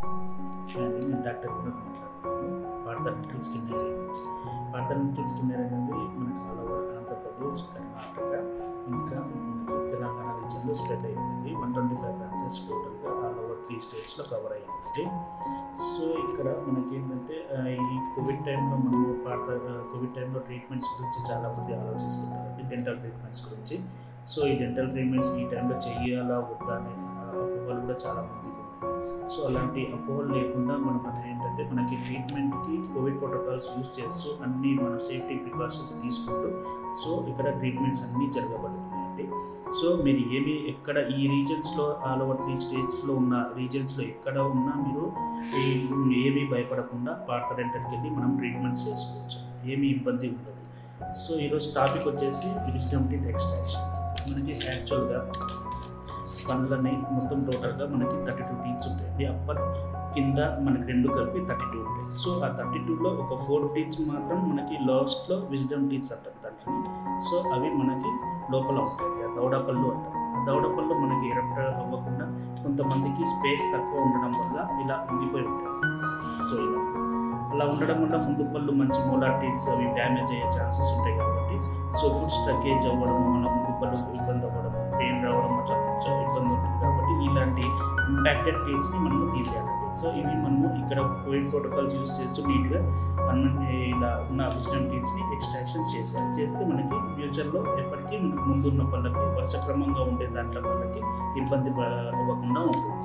అండి నేను డాక్టర్ వినోద్ మాట్లాడుతున్నాను పార్థనటల్ స్కిన్ ఏరియా నుంచి పార్థనటల్ స్కిన్ ఏరియా అనేది మనకి ఆల్ ఓవర్ ఆంధ్రప్రదేశ్ కర్ణాటక ఇంకా మనకి తెలంగాణ రీజియన్లో స్ప్రెడ్ అయ్యిందండి వన్ ట్వంటీ ఫైవ్ బ్రాంచెస్ టోటల్గా ఆల్ ఓవర్ త్రీ స్టేట్స్లో కవర్ అయ్యిందండి సో ఇక్కడ మనకి ఏంటంటే ఆ, ఈ కోవిడ్ టైంలో మనము పార్థ కోవిడ్ టైంలో ట్రీట్మెంట్స్ గురించి చాలామంది ఆలోచిస్తుంటారండి డెంటల్ ట్రీట్మెంట్స్ గురించి సో ఈ డెంటల్ ట్రీట్మెంట్స్ ఈ టైంలో చెయ్యాలా వద్దా అనే ఆ, అపోహలు కూడా చాలా మందికి ఉన్నాయి సో అలాంటి అపోహలు లేకుండా మనం మన ఏంటంటే మనకి ట్రీట్మెంట్కి కోవిడ్ ప్రోటోకాల్స్ యూస్ చేస్తూ అన్ని మనం సేఫ్టీ ప్రికాషన్స్ తీసుకుంటూ సో ఇక్కడ ట్రీట్మెంట్స్ అన్నీ జరగబడుతున్నాయండి సో మీరు ఏమి ఎక్కడ ఈ రీజన్స్లో ఆల్ ఓవర్ త్రీ స్టేట్స్లో ఉన్న రీజన్స్లో ఎక్కడ ఉన్నా మీరు ఈ- ఏమీ భయపడకుండా పార్థ డెంటల్కి వెళ్ళి మనం ట్రీట్మెంట్స్ చేసుకోవచ్చు ఏమీ ఇబ్బంది ఉండదు సో ఈరోజు టాపిక్ వచ్చేసి విజ్డమ్ టీత్ ఎక్స్ట్రాక్షన్ మనకి యాక్చువల్గా పనులని మొత్తం టోటల్గా మనకి థర్టీ టూ టీత్స్ ఉంటాయండి అప్పర్ కింద మనకి రెండు కలిపి థర్టీ టూ ఉంటాయి సో ఆ థర్టీ టూలో ఒక ఫోర్ టీత్స్ మాత్రం మనకి లాస్ట్లో విజ్డమ్ టీత్స్ అంటారు దాంట్లో సో అవి మనకి లోపల ఉంటాయి ఆ దౌడపళ్ళు అంటారు ఆ దౌడపళ్ళు మనకి ఎరప్ట్ అవ్వకుండా కొంతమందికి స్పేస్ తక్కువ ఉండడం వల్ల ఇలా ఉండిపోయి ఉంటాయి సో ఇలా అలా ఉండడం వల్ల ముందు పళ్ళు మంచి మోలార్ టీత్స్ అవి డ్యామేజ్ అయ్యే ఛాన్సెస్ ఉంటాయి కాబట్టి సో ఫుడ్ స్టకేజ్ అవ్వడము మన ముందు పళ్ళు ఇబ్బంది అవ్వడం పెయిన్ రావడం అట్లా కొంచెం ఇబ్బంది ఉంటుంది కాబట్టి ఇలాంటి ఇంపాక్టెడ్ టీత్స్ని మనము తీసేయాలండి సో ఇవి మనము ఇక్కడ కోవిడ్ ప్రోటోకాల్స్ యూస్ చేస్తూ నీట్గా అన్ని ఇలా ఉన్న విజన్ టీత్స్ని ఎక్స్ట్రాక్షన్ చేసేయాలి చేస్తే మనకి ఫ్యూచర్లో ఎప్పటికీ మనకు ముందున్న పళ్ళకి వరుస క్రమంగా ఉండే దాంట్లో పళ్ళకి ఇబ్బంది ప- అవ్వకుండా ఉంటుంది